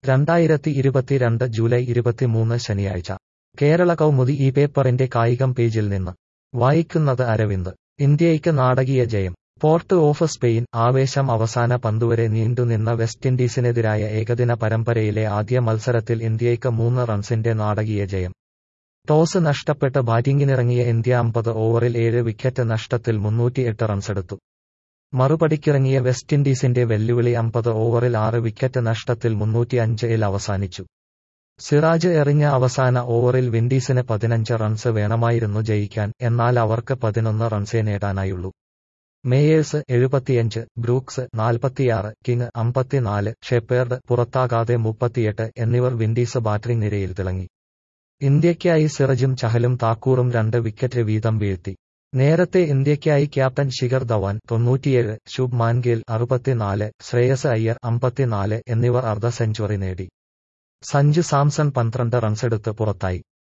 രണ്ടായിരത്തി ഇരുപത്തിരണ്ട് ജൂലൈ ഇരുപത്തിമൂന്ന് ശനിയാഴ്ച കേരള കൗമുദി ഈ പേപ്പറിന്റെ കായികം പേജിൽ നിന്ന് വായിക്കുന്നത് അരവിന്ദ് ഇന്ത്യയ്ക്ക് നാടകീയ ജയം പോർട്ട് ഓഫ് സ്പെയിൻ ആവേശം അവസാന പന്തുവരെ നീണ്ടുനിന്ന വെസ്റ്റ് ഇൻഡീസിനെതിരായ ഏകദിന പരമ്പരയിലെ ആദ്യ മത്സരത്തിൽ ഇന്ത്യയ്ക്ക് മൂന്ന് റൺസിന്റെ നാടകീയ ജയം ടോസ് നഷ്ടപ്പെട്ട് ബാറ്റിംഗിനിറങ്ങിയ ഇന്ത്യ അമ്പത് ഓവറിൽ ഏഴ് വിക്കറ്റ് നഷ്ടത്തിൽ മുന്നൂറ്റിയെട്ട് റൺസെടുത്തു മറുപടിക്കിറങ്ങിയ വെസ്റ്റ് ഇൻഡീസിന്റെ വെല്ലുവിളി അമ്പത് ഓവറിൽ ആറ് വിക്കറ്റ് നഷ്ടത്തിൽ മുന്നൂറ്റിയഞ്ചിൽ അവസാനിച്ചു സിറാജ് എറിഞ്ഞ അവസാന ഓവറിൽ വിൻഡീസിന് പതിനഞ്ച് റൺസ് വേണമായിരുന്നു ജയിക്കാൻ എന്നാൽ അവർക്ക് പതിനൊന്ന് റൺസേ നേടാനായുള്ളൂ മേയേഴ്സ് എഴുപത്തിയഞ്ച് ബ്രൂക്സ് നാൽപ്പത്തിയാറ് കിങ് അമ്പത്തിനാല് ഷെപ്പേർഡ് പുറത്താകാതെ മുപ്പത്തിയെട്ട് എന്നിവർ വിൻഡീസ് ബാറ്റിംഗ് നിരയിൽ തിളങ്ങി ഇന്ത്യയ്ക്കായി സിറജും ചഹലും താക്കൂറും രണ്ട് വിക്കറ്റ് വീതം വീഴ്ത്തി നേരത്തെ ഇന്ത്യയ്ക്കായി ക്യാപ്റ്റൻ ശിഖർ ധവാൻ തൊണ്ണൂറ്റിയേഴ് ശുഭ്മാൻ ഗിൽ അറുപത്തിനാല് ശ്രേയസ് അയ്യർ അമ്പത്തിനാല് എന്നിവർ അർദ്ധ സെഞ്ചുറി നേടി സഞ്ജു സാംസൺ പന്ത്രണ്ട് റൺസെടുത്ത് പുറത്തായി